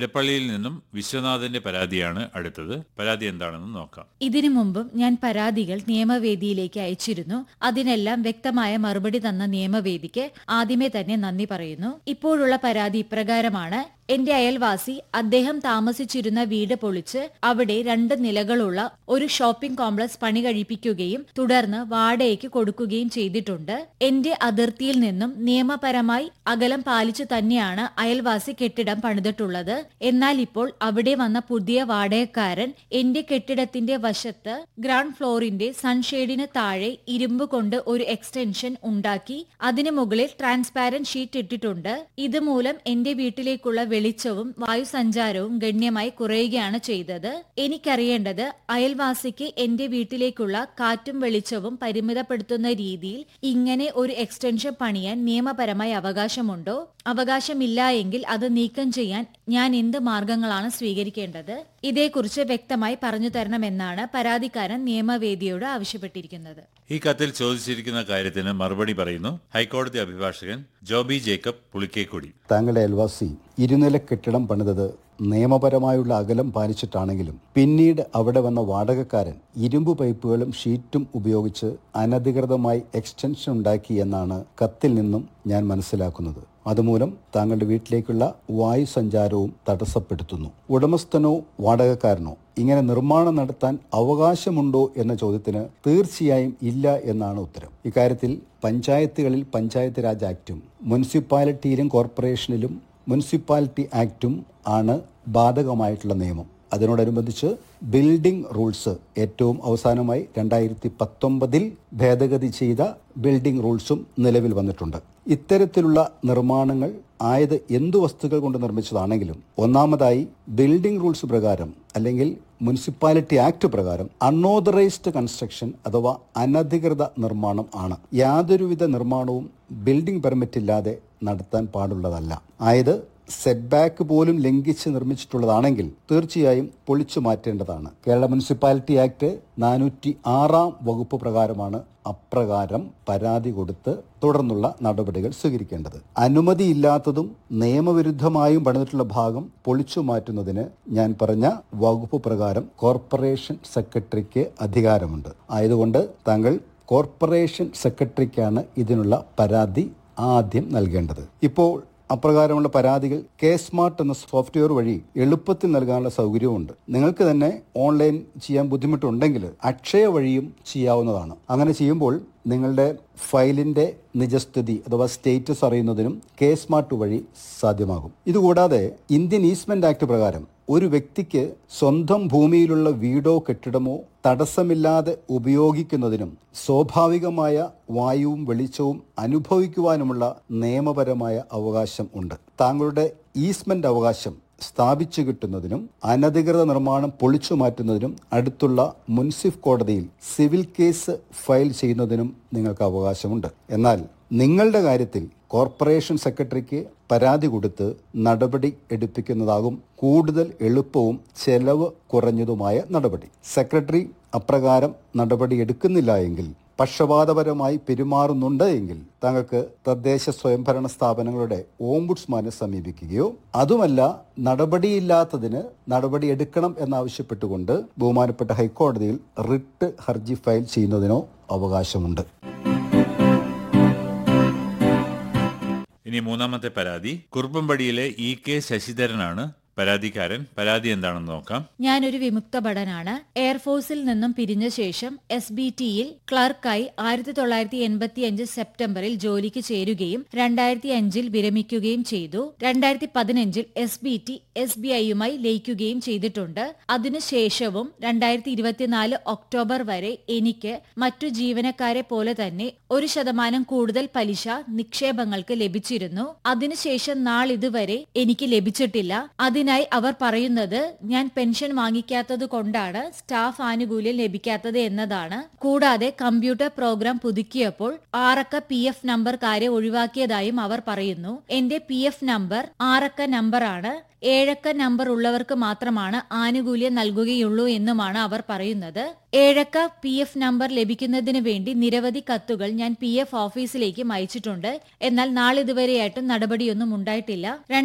ഇടപ്പള്ളിയിൽ നിന്നും വിശ്വനാഥന്റെ പരാതിയാണ് അടുത്തത് പരാതി എന്താണെന്ന് നോക്കാം ഇതിനു മുമ്പും ഞാൻ പരാതികൾ നിയമവേദിയിലേക്ക് അയച്ചിരുന്നു അതിനെല്ലാം വ്യക്തമായ മറുപടി തന്ന നിയമവേദിക്ക് ആദ്യമേ തന്നെ നന്ദി പറയുന്നു ഇപ്പോഴുള്ള പരാതി ഇപ്രകാരമാണ് എന്റെ അയൽവാസി അദ്ദേഹം താമസിച്ചിരുന്ന വീട് പൊളിച്ച് അവിടെ രണ്ട് നിലകളുള്ള ഒരു ഷോപ്പിംഗ് കോംപ്ലക്സ് പണി കഴിപ്പിക്കുകയും തുടർന്ന് വാടകയ്ക്ക് കൊടുക്കുകയും ചെയ്തിട്ടുണ്ട് എന്റെ അതിർത്തിയിൽ നിന്നും നിയമപരമായി അകലം പാലിച്ചു തന്നെയാണ് അയൽവാസി കെട്ടിടം പണിതിട്ടുള്ളത് എന്നാൽ ഇപ്പോൾ അവിടെ വന്ന പുതിയ വാടകക്കാരൻ എന്റെ കെട്ടിടത്തിന്റെ വശത്ത് ഗ്രൗണ്ട് ഫ്ലോറിന്റെ സൺഷെയ്ഡിന് താഴെ ഇരുമ്പ് കൊണ്ട് ഒരു എക്സ്റ്റൻഷൻ ഉണ്ടാക്കി അതിനു മുകളിൽ ട്രാൻസ്പാരന്റ് ഷീറ്റ് ഇട്ടിട്ടുണ്ട് ഇതുമൂലം എന്റെ വീട്ടിലേക്കുള്ള വെളിച്ചവും വായുസഞ്ചാരവും ഗണ്യമായി കുറയുകയാണ് ചെയ്തത് എനിക്കറിയേണ്ടത് അയൽവാസിക്ക് എന്റെ വീട്ടിലേക്കുള്ള കാറ്റും വെളിച്ചവും പരിമിതപ്പെടുത്തുന്ന രീതിയിൽ ഇങ്ങനെ ഒരു എക്സ്റ്റൻഷൻ പണിയാൻ നിയമപരമായി അവകാശമുണ്ടോ അവകാശമില്ല എങ്കിൽ അത് നീക്കം ചെയ്യാൻ ഞാൻ എന്ത് മാർഗങ്ങളാണ് സ്വീകരിക്കേണ്ടത് ഇതേക്കുറിച്ച് വ്യക്തമായി പറഞ്ഞു തരണമെന്നാണ് പരാതിക്കാരൻ നിയമവേദിയോട് ആവശ്യപ്പെട്ടിരിക്കുന്നത് ഈ കത്തിൽ ചോദിച്ചിരിക്കുന്ന കാര്യത്തിന് മറുപടി പറയുന്നു ഹൈക്കോടതി അഭിഭാഷകൻ ജോബി ജേക്കബ് പുളിക്കേക്കുടി താങ്കളുടെ അയൽവാസി ഇരുനില കെട്ടിടം പണിതത് നിയമപരമായുള്ള അകലം പാലിച്ചിട്ടാണെങ്കിലും പിന്നീട് അവിടെ വന്ന വാടകക്കാരൻ ഇരുമ്പ് പൈപ്പുകളും ഷീറ്റും ഉപയോഗിച്ച് അനധികൃതമായി എക്സ്റ്റൻഷൻ ഉണ്ടാക്കി എന്നാണ് കത്തിൽ നിന്നും ഞാൻ മനസ്സിലാക്കുന്നത് അതുമൂലം താങ്കളുടെ വീട്ടിലേക്കുള്ള വായു സഞ്ചാരവും തടസ്സപ്പെടുത്തുന്നു ഉടമസ്ഥനോ വാടകക്കാരനോ ഇങ്ങനെ നിർമ്മാണം നടത്താൻ അവകാശമുണ്ടോ എന്ന ചോദ്യത്തിന് തീർച്ചയായും ഇല്ല എന്നാണ് ഉത്തരം ഇക്കാര്യത്തിൽ പഞ്ചായത്തുകളിൽ പഞ്ചായത്ത് രാജ് ആക്ടും മുനിസിപ്പാലിറ്റിയിലും കോർപ്പറേഷനിലും മുനിസിപ്പാലിറ്റി ആക്ടും ആണ് ബാധകമായിട്ടുള്ള നിയമം അതിനോടനുബന്ധിച്ച് ബിൽഡിംഗ് റൂൾസ് ഏറ്റവും അവസാനമായി രണ്ടായിരത്തി പത്തൊമ്പതിൽ ഭേദഗതി ചെയ്ത ബിൽഡിംഗ് റൂൾസും നിലവിൽ വന്നിട്ടുണ്ട് ഇത്തരത്തിലുള്ള നിർമ്മാണങ്ങൾ ആയത് എന്തു വസ്തുക്കൾ കൊണ്ട് നിർമ്മിച്ചതാണെങ്കിലും ഒന്നാമതായി ബിൽഡിംഗ് റൂൾസ് പ്രകാരം അല്ലെങ്കിൽ മുനിസിപ്പാലിറ്റി ആക്ട് പ്രകാരം അൺഓതറൈസ്ഡ് കൺസ്ട്രക്ഷൻ അഥവാ അനധികൃത നിർമ്മാണം ആണ് യാതൊരുവിധ നിർമ്മാണവും ബിൽഡിംഗ് പെർമിറ്റ് ഇല്ലാതെ നടത്താൻ പാടുള്ളതല്ല ആയത് സെറ്റ് ബാക്ക് പോലും ലംഘിച്ച് നിർമ്മിച്ചിട്ടുള്ളതാണെങ്കിൽ തീർച്ചയായും പൊളിച്ചു മാറ്റേണ്ടതാണ് കേരള മുനിസിപ്പാലിറ്റി ആക്ട് നാനൂറ്റി ആറാം വകുപ്പ് പ്രകാരമാണ് അപ്രകാരം പരാതി കൊടുത്ത് തുടർന്നുള്ള നടപടികൾ സ്വീകരിക്കേണ്ടത് അനുമതിയില്ലാത്തതും നിയമവിരുദ്ധമായും പണിതിട്ടുള്ള ഭാഗം പൊളിച്ചു മാറ്റുന്നതിന് ഞാൻ പറഞ്ഞ വകുപ്പ് പ്രകാരം കോർപ്പറേഷൻ സെക്രട്ടറിക്ക് അധികാരമുണ്ട് ആയതുകൊണ്ട് താങ്കൾ കോർപ്പറേഷൻ സെക്രട്ടറിക്കാണ് ഇതിനുള്ള പരാതി ആദ്യം നൽകേണ്ടത് ഇപ്പോൾ അപ്രകാരമുള്ള പരാതികൾ കെ സ്മാർട്ട് എന്ന സോഫ്റ്റ്വെയർ വഴി എളുപ്പത്തിൽ നൽകാനുള്ള സൗകര്യമുണ്ട് നിങ്ങൾക്ക് തന്നെ ഓൺലൈൻ ചെയ്യാൻ ബുദ്ധിമുട്ടുണ്ടെങ്കിൽ അക്ഷയ വഴിയും ചെയ്യാവുന്നതാണ് അങ്ങനെ ചെയ്യുമ്പോൾ നിങ്ങളുടെ ഫയലിന്റെ നിജസ്ഥിതി അഥവാ സ്റ്റേറ്റസ് അറിയുന്നതിനും കെ സ്മാർട്ട് വഴി സാധ്യമാകും ഇതുകൂടാതെ ഇന്ത്യൻ ഈസ്മെന്റ് ആക്ട് പ്രകാരം ഒരു വ്യക്തിക്ക് സ്വന്തം ഭൂമിയിലുള്ള വീടോ കെട്ടിടമോ തടസ്സമില്ലാതെ ഉപയോഗിക്കുന്നതിനും സ്വാഭാവികമായ വായുവും വെളിച്ചവും അനുഭവിക്കുവാനുമുള്ള നിയമപരമായ അവകാശം ഉണ്ട് താങ്കളുടെ ഈസ്മെന്റ് അവകാശം സ്ഥാപിച്ചു കിട്ടുന്നതിനും അനധികൃത നിർമ്മാണം പൊളിച്ചു മാറ്റുന്നതിനും അടുത്തുള്ള മുൻസിഫ് കോടതിയിൽ സിവിൽ കേസ് ഫയൽ ചെയ്യുന്നതിനും നിങ്ങൾക്ക് അവകാശമുണ്ട് എന്നാൽ നിങ്ങളുടെ കാര്യത്തിൽ കോർപ്പറേഷൻ സെക്രട്ടറിക്ക് പരാതി കൊടുത്ത് നടപടി എടുപ്പിക്കുന്നതാകും കൂടുതൽ എളുപ്പവും ചെലവ് കുറഞ്ഞതുമായ നടപടി സെക്രട്ടറി അപ്രകാരം നടപടി എടുക്കുന്നില്ല എങ്കിൽ പക്ഷപാതപരമായി പെരുമാറുന്നുണ്ട് എങ്കിൽ താങ്കൾക്ക് തദ്ദേശ സ്വയംഭരണ സ്ഥാപനങ്ങളുടെ ഓംബുഡ്സ്മാനെ സമീപിക്കുകയോ അതുമല്ല നടപടിയില്ലാത്തതിന് നടപടി എടുക്കണം എന്നാവശ്യപ്പെട്ടുകൊണ്ട് ബഹുമാനപ്പെട്ട ഹൈക്കോടതിയിൽ റിട്ട് ഹർജി ഫയൽ ചെയ്യുന്നതിനോ അവകാശമുണ്ട് ഇനി മൂന്നാമത്തെ പരാതി കുറുപ്പമ്പടിയിലെ ഇ കെ ശശിധരനാണ് പരാതിക്കാരൻ പരാതി എന്താണെന്ന് നോക്കാം ഞാനൊരു വിമുക്ത ഭടനാണ് എയർഫോഴ്സിൽ നിന്നും പിരിഞ്ഞ ശേഷം എസ് ബി ടിയിൽ ക്ലർക്കായി ആയിരത്തി തൊള്ളായിരത്തി എൺപത്തി അഞ്ച് സെപ്റ്റംബറിൽ ജോലിക്ക് ചേരുകയും രണ്ടായിരത്തി അഞ്ചിൽ വിരമിക്കുകയും ചെയ്തു രണ്ടായിരത്തി പതിനഞ്ചിൽ S B T S B ഐയുമായി ലയിക്കുകയും ചെയ്തിട്ടുണ്ട് അതിനുശേഷവും രണ്ടായിരത്തി ഇരുപത്തിനാല് ഒക്ടോബർ വരെ എനിക്ക് മറ്റു ജീവനക്കാരെ പോലെ തന്നെ ഒരു ശതമാനം കൂടുതൽ പലിശ നിക്ഷേപങ്ങൾക്ക് ലഭിച്ചിരുന്നു അതിനുശേഷം നാളിതുവരെ എനിക്ക് ലഭിച്ചിട്ടില്ല അതിനായി അവർ പറയുന്നത് ഞാൻ പെൻഷൻ വാങ്ങിക്കാത്തത് കൊണ്ടാണ് സ്റ്റാഫ് ആനുകൂല്യം ലഭിക്കാത്തത് എന്നതാണ് കൂടാതെ കമ്പ്യൂട്ടർ പ്രോഗ്രാം പുതുക്കിയപ്പോൾ ആറക്ക പി എഫ് നമ്പർ കാര്യം ഒഴിവാക്കിയതായും അവർ പറയുന്നു എന്റെ പി എഫ് നമ്പർ ആറക്ക നമ്പറാണ് ഏഴക്ക നമ്പർ ഉള്ളവർക്ക് മാത്രമാണ് ആനുകൂല്യം നൽകുകയുള്ളൂ എന്നുമാണ് അവർ പറയുന്നത് ഏഴക്ക പി എഫ് നമ്പർ ലഭിക്കുന്നതിന് വേണ്ടി നിരവധി കത്തുകൾ ഞാൻ പി എഫ് ഓഫീസിലേക്ക് അയച്ചിട്ടുണ്ട് എന്നാൽ നാളിതുവരെയായിട്ടും നടപടിയൊന്നും ഉണ്ടായിട്ടില്ല